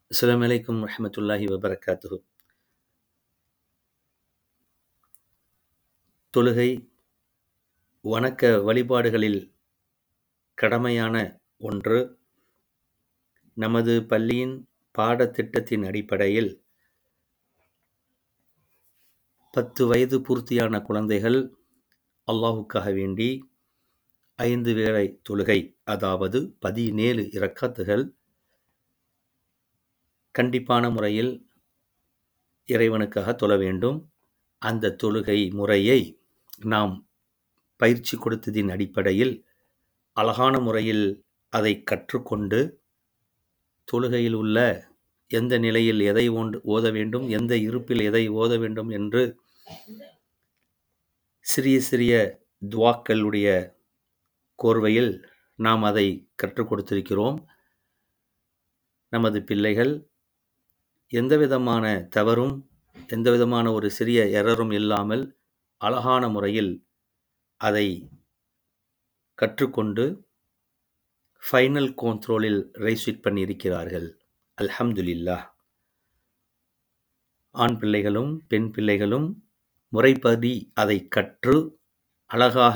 அஸ்ஸலாமு அலைக்கும் வரஹ்மத்துல்லாஹி வபரகாத்துஹு தொழுகை வணக்க வழிபாடுகளில் கடமையான ஒன்று நமது பள்ளியின் பாடத்திட்டத்தின் அடிப்படையில் பத்து வயது பூர்த்தியான குழந்தைகள் அல்லாஹுக்காக வேண்டி ஐந்து வேளை தொழுகை அதாவது பதினேழு இரக்காத்துகள் கண்டிப்பான முறையில் இறைவனுக்காக தொழ வேண்டும் அந்த தொழுகை முறையை நாம் பயிற்சி கொடுத்ததின் அடிப்படையில் அழகான முறையில் அதை கற்றுக்கொண்டு தொழுகையில் உள்ள எந்த நிலையில் எதை ஒன்று ஓத வேண்டும் எந்த இருப்பில் எதை ஓத வேண்டும் என்று சிறிய சிறிய துவாக்களுடைய கோர்வையில் நாம் அதை கற்றுக் கொடுத்திருக்கிறோம் நமது பிள்ளைகள் எந்த விதமான தவறும் எந்த விதமான ஒரு சிறிய எரரும் இல்லாமல் அழகான முறையில் அதை கற்றுக்கொண்டு ஃபைனல் கண்ட்ரோலில் ரைஸ்விட் பண்ணியிருக்கிறார்கள் அல்ஹம்துலில்லாஹ் ஆண் பிள்ளைகளும் பெண் பிள்ளைகளும் முறைப்படி அதை கற்று அழகாக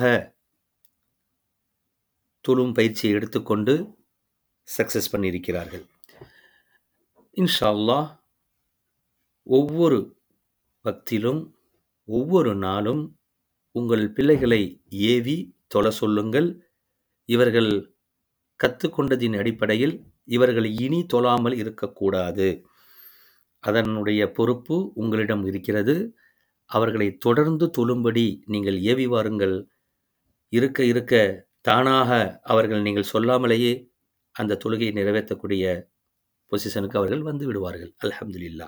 துளும் பயிற்சியை எடுத்துக்கொண்டு சக்ஸஸ் பண்ணியிருக்கிறார்கள் இன்ஷா அல்லாஹ் ஒவ்வொரு பக்திலும் ஒவ்வொரு நாளும் உங்கள் பிள்ளைகளை ஏவி தொழ சொல்லுங்கள் இவர்கள் கற்றுக்கொண்டதின் அடிப்படையில் இவர்கள் இனி தொழாமல் இருக்கக்கூடாது அதனுடைய பொறுப்பு உங்களிடம் இருக்கிறது அவர்களை தொடர்ந்து தொழும்படி நீங்கள் ஏவி வாருங்கள் இருக்க இருக்க தானாக அவர்கள் நீங்கள் சொல்லாமலேயே அந்த தொழுகையை நிறைவேற்றக்கூடிய பொசிஷனுக்கு அவர்கள் வந்து விடுவார்கள் அல்ஹம்துலில்லா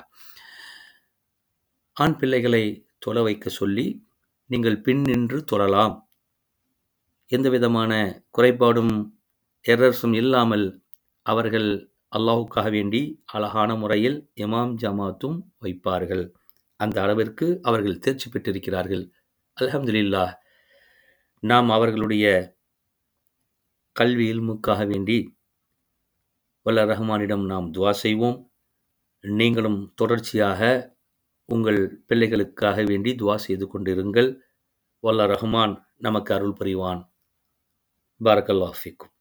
ஆண் பிள்ளைகளை தொலை வைக்க சொல்லி நீங்கள் பின் நின்று தொழலாம் எந்த விதமான குறைபாடும் எரர்ஸும் இல்லாமல் அவர்கள் அல்லாஹுக்காக வேண்டி அழகான முறையில் இமாம் ஜமாத்தும் வைப்பார்கள் அந்த அளவிற்கு அவர்கள் தேர்ச்சி பெற்றிருக்கிறார்கள் அல்ஹம்துலில்லா நாம் அவர்களுடைய கல்வி இல்முக்காக வேண்டி வல்ல ரஹ்மானிடம் நாம் துவா செய்வோம் நீங்களும் தொடர்ச்சியாக உங்கள் பிள்ளைகளுக்காக வேண்டி துவா செய்து கொண்டிருங்கள் வல்ல ரஹ்மான் நமக்கு அருள் புரிவான் பாரக்கல்லாஹ் ஃபிக்கும்